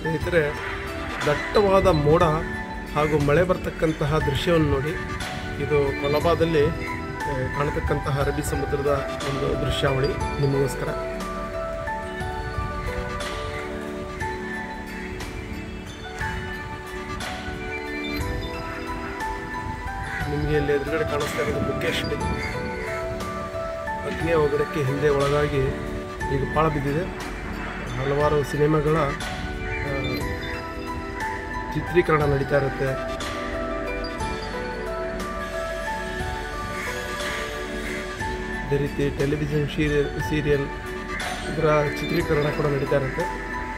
ಸ್ನೇಹಿತರೆ ದಟ್ಟವಾದ ಮೋಡ ಹಾಗೂ ಮಳೆ ಬರ್ತಕ್ಕಂತಹ ದೃಶ್ಯವನ್ನು ನೋಡಿ ಇದು ಕೊಲಬಾದಲ್ಲಿ ಆ, ಕಾಣತಕ್ಕಂತಹ ಅರಬ್ಬಿ ಸಮುದ್ರದ ಒಂದು ದೃಶ್ಯಾವಳಿ ನಿಮಗೋಸ್ಕರ ನಿಮಗೆ ಇಲ್ಲಿ ಎದುರುಗಡೆ ಕಾಣಿಸ್ತಾ ಇರೋದು ಮುಖೇಶ್ ಬಿಲ್ ಅಗ್ನಿ ಅವಘಡಕ್ಕೆ ಹಿಂದೆ ಒಳಗಾಗಿ ಈಗ ಪಾಳ ಬಿದ್ದಿದೆ ಹಲವಾರು ಸಿನಿಮಾಗಳ ಆ, ಚಿತ್ರೀಕರಣ ನಡೀತಾ ಇರುತ್ತೆ ಅದೇ ರೀತಿ ಟೆಲಿವಿಷನ್ ಸೀರಿಯಲ್ ಸೀರಿಯಲ್ ಇದರ ಚಿತ್ರೀಕರಣ ಕೂಡ ನಡೀತಾ ಇರುತ್ತೆ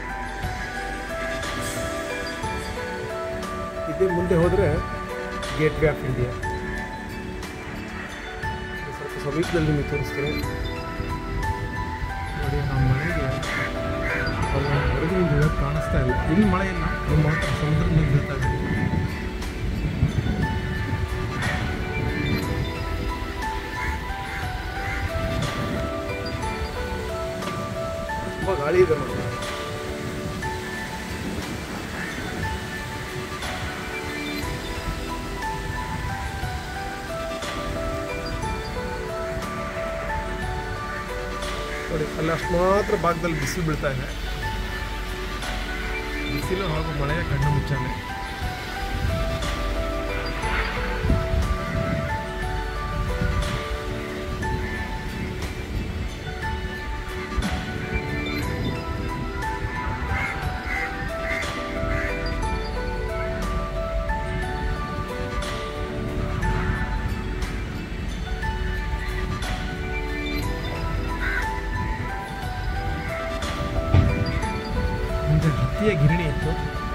ಇದೇ ಮುಂದೆ ಹೋದರೆ ಗೇಟ್ ವೇ ಆಫ್ ಇಂಡಿಯಾ ಸ್ವಲ್ಪ ಸಮೀಪದಲ್ಲಿ ನಿಮಗೆ ತೋರಿಸ್ತೀನಿ ನೋಡಿ ಆ ಮಳೆಗೆ ಅಲ್ಲಿ ಹೊರಗಿನ ಜಗತ್ತು ಕಾಣಿಸ್ತಾ ಇಲ್ಲ ಇಲ್ಲಿ ಮಳೆ ಇಲ್ಲ ಇಲ್ಲಿ ಮಾತ್ರ ಸಮುದ್ರ ನೀರು ಬೀಳ್ತಾ ಇದೆ ತುಂಬ ಗಾಳಿ ಇದೆ ನೋಡಿ ನೋಡಿ ಅಲ್ಲಿ ಅಷ್ಟು ಮಾತ್ರ ಭಾಗದಲ್ಲಿ ಬಿಸಿಲು ಬೀಳ್ತಾ ಇದೆ ಬಿಸಿಲು ಹಾಗೂ ಮಳೆಯ ಕಣ್ಣು ಮುಚ್ಚಾಲೆ ಮುಂದೆ ಹತ್ತಿಯ ಗಿರಣಿ ಇತ್ತು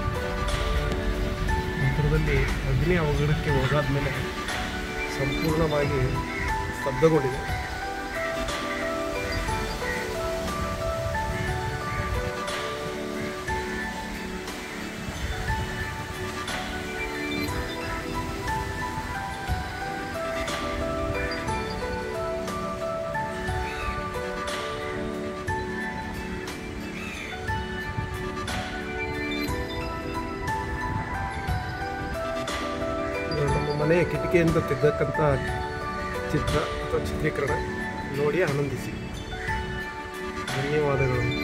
ನಂತರದಲ್ಲಿ ಅಗ್ನಿ ಅವಘಡಕ್ಕೆ ಹೋಗಾದ ಮೇಲೆ ಸಂಪೂರ್ಣವಾಗಿ ಸ್ತಬ್ಧಗೊಂಡಿದೆ ಇದು ನಮ್ಮ ಮನೆಯ ಕಿಟಕಿಯಿಂದ ತೆಗೆದಕ್ಕಂಥ ಚಿತ್ರ ಅಥವಾ ಚಿತ್ರೀಕರಣ ನೋಡಿ ಆನಂದಿಸಿ ಧನ್ಯವಾದಗಳು